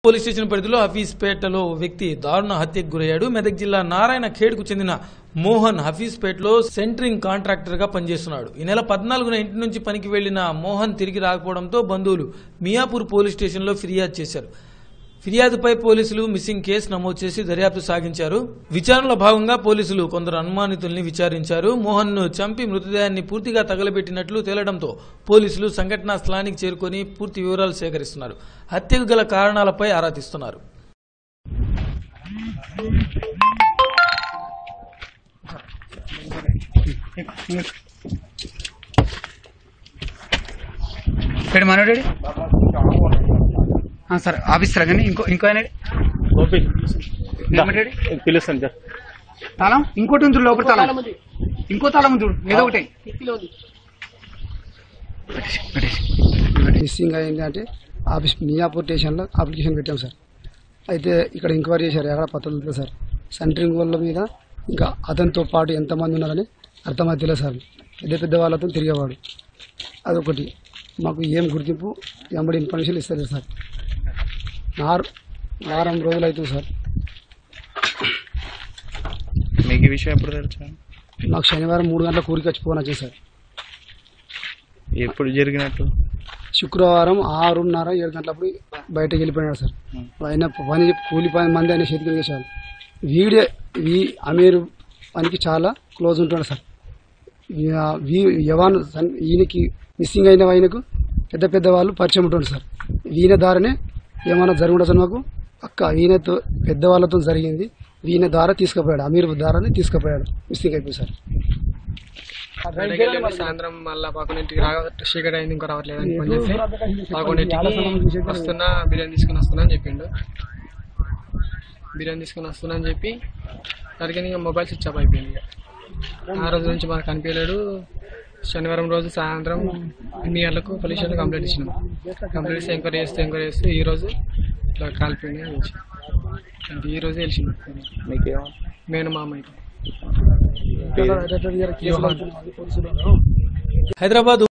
Police station పరిధిలో హఫీజ్పేటలో ఓ వ్యక్తి దారుణ హత్యకు గురయ్యాడు మెదక్ జిల్లా నారాయణ ఖేడ్కు చెందిన మోహన్ హఫీజ్పేటలో సెంటరింగ్ కాంట్రాక్టర్ గా పనిచేస్తున్నాడు ఈ నెల పద్నాలుగున ఇంటి నుంచి పనికి వెళ్లిన మోహన్ తిరిగి రాకపోవడంతో బంధువులు మియాపూర్ పోలీస్ స్టేషన్లో ఫిర్యాదు చేశారు ఫిర్యాదుపై పోలీసులు మిస్సింగ్ కేసు నమోదు చేసి దర్యాప్తు సాగించారు విచారణలో భాగంగా పోలీసులు కొందరు అనుమానితుల్ని విచారించారు మోహన్ ను చంపి మృతదేహాన్ని పూర్తిగా తగలబెట్టినట్లు తేలడంతో పోలీసులు సంఘటనా స్థలానికి చేరుకొని పూర్తి వివరాలు సేకరిస్తున్నారు హత్యకు గల కారణాలపై ఆరా తీస్తున్నారు ఇక్కడ మనోడు సార్ ఆఫీసర్ కానీ ఇంకో ఇంకో ఆయన గోపి ఏమంటాడు? పిలుస్తాను సార్ తాళం ఇంకోటి ఉంది చూడు, లోపల తాళం ఇంకో తాళం ఉంది చూడు ఏదో ఒకటి పెట్టేసి, పెట్టేసి. మిస్సింగ్ అయింది అంటే ఆఫీస్ మియాపూర్ స్టేషన్లో అప్లికేషన్ పెట్టాం సార్ అయితే ఇక్కడ ఎంక్వైరీ చేశారు ఎక్కడ పత్రాలు సార్ సెంటరింగ్ వాళ్ళ మీద ఇంకా అతనితో పాటు ఎంతమంది ఉన్నారని అర్థమైతలేదు సార్ పెద్ద పెద్ద వాళ్ళతో తిరిగేవాడు అదొకటి మాకు ఏం గుర్తింపు ఎంబడి ఇన్ఫర్మేషన్ ఇస్తారు సార్ నార్ వారం రోజులు అవుతుంది సార్ మీకు ఈ విషయం ఎప్పుడు తెలుసా మాకు శనివారం మూడు గంటల కూరికి వచ్చి ఫోన్ వచ్చింది సార్ ఎప్పుడు జరిగినట్టు శుక్రవారం ఆరున్నర ఏడు గంటలప్పుడు బయటకు వెళ్ళిపోయాడు సార్ ఆయన పని కూలి పని మంది ఆయన చేతికి చేశారు వీడే ఈ అమీర్ పనికి చాలా క్లోజ్ ఉంటాడు సార్ ఈ- వీ- యవాన్ సన్- ఈయనకి మిస్సింగ్ అయిన ఆయనకు పెద్ద పెద్ద వాళ్ళు పరిచయం ఉంటుంది సార్ ఈయన ద్వారానే ఏమైనా జరుగుండదు మాకు అక్క ఈయనతో పెద్దవాళ్ళతో జరిగింది ఈయన ద్వారా తీసుకుపోయాడు అమీర్ ద్వారానే తీసుకుపోయాడు మిస్సింగ్ అయిపోయి సార్ బయటకు వెళ్ళి సాయంత్రం మళ్ళీ పదకొండింటికి రాగా చీకటి అయింది ఇంకా రావట్లేదు అని ఫోన్ చేసి పదకొండింటికి వస్తున్నా బిర్యానీ తీసుకుని వస్తున్నా అని చెప్పిండు బిర్యానీ తీసుకుని వస్తున్నా అని చెప్పి సరిగ్గా ఇంకా మొబైల్ స్విచ్ ఆఫ్ అయిపోయింది ఇక. ఆ రోజు నుంచి మాకు కనిపించలేడు శనివారం రోజు సాయంత్రం ఎన్ని గంటలకు పోలీస్ స్టేషన్ కంప్లైంట్ ఇచ్చినాం కంప్లైంట్ ఇస్తే ఎంక్వైరీ చేస్తే ఎంక్వైరీ చేస్తే ఈ రోజు ఇట్లా కాలిపోయింది అని తెలిసింది. అంటే ఈ రోజే తెలిసింది మీకేమో మేన మామ అయితే హైదరాబాద్